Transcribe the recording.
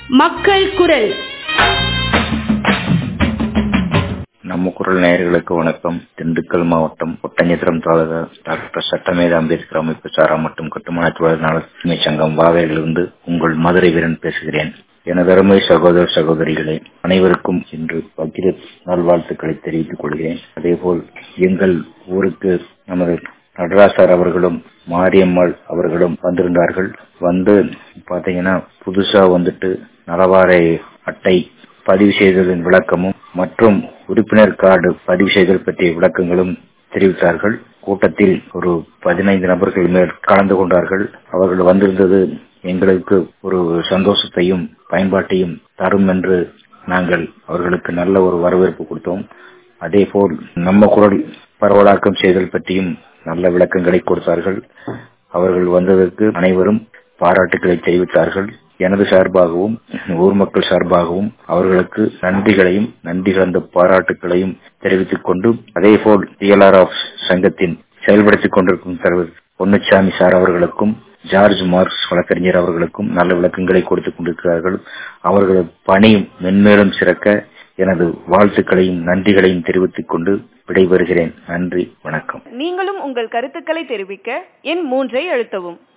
மக்கள் குரல் நம்ம குரல் நேயர்களுக்கு வணக்கம் திண்டுக்கல் மாவட்டம் ஒட்டஞ்சத்திரம் தாலுகா டாக்டர் சட்டமேத அம்பேத்கர் அமைப்பு சாரா மற்றும் கட்டுமான தொழிலாளர் நலத்துறை சங்கம் வாவையிலிருந்து உங்கள் மதுரை வீரன் பேசுகிறேன் எனது அருமை சகோதர சகோதரிகளே அனைவருக்கும் இன்று பகிரத் நல்வாழ்த்துக்களை தெரிவித்துக் கொள்கிறேன் அதேபோல் எங்கள் ஊருக்கு நமது நடராசர் அவர்களும் மாரியம்மாள் அவர்களும் வந்திருந்தார்கள் வந்து பாத்தீங்கன்னா புதுசா வந்துட்டு நலவாரை அட்டை பதிவு செய்ததன் விளக்கமும் மற்றும் உறுப்பினர் கார்டு பதிவு செய்தல் பற்றிய விளக்கங்களும் தெரிவித்தார்கள் கூட்டத்தில் ஒரு பதினைந்து நபர்கள் மேல் கலந்து கொண்டார்கள் அவர்கள் வந்திருந்தது எங்களுக்கு ஒரு சந்தோஷத்தையும் பயன்பாட்டையும் தரும் என்று நாங்கள் அவர்களுக்கு நல்ல ஒரு வரவேற்பு கொடுத்தோம் அதேபோல் நம்ம குரல் பரவலாக்கம் செய்தல் பற்றியும் நல்ல விளக்கங்களை கொடுத்தார்கள் அவர்கள் வந்ததற்கு அனைவரும் பாராட்டுக்களை தெரிவித்தார்கள் எனது சார்பாகவும் ஊர் மக்கள் சார்பாகவும் அவர்களுக்கு நன்றிகளையும் நன்றி கலந்த பாராட்டுகளையும் தெரிவித்துக் கொண்டு அதேபோல் டிஎல்ஆர்எஃப் சங்கத்தின் செயல்படுத்திக் கொண்டிருக்கும் தலைவர் பொன்னுச்சாமி சார் அவர்களுக்கும் ஜார்ஜ் மார்க்ஸ் வழக்கறிஞர் அவர்களுக்கும் நல்ல விளக்கங்களை கொடுத்துக் கொண்டிருக்கிறார்கள் அவர்களது பணி மென்மேலும் சிறக்க எனது வாழ்த்துக்களையும் நன்றிகளையும் தெரிவித்துக் கொண்டு விடைபெறுகிறேன் நன்றி வணக்கம் நீங்களும் உங்கள் கருத்துக்களை தெரிவிக்க எண் மூன்றை அழுத்தவும்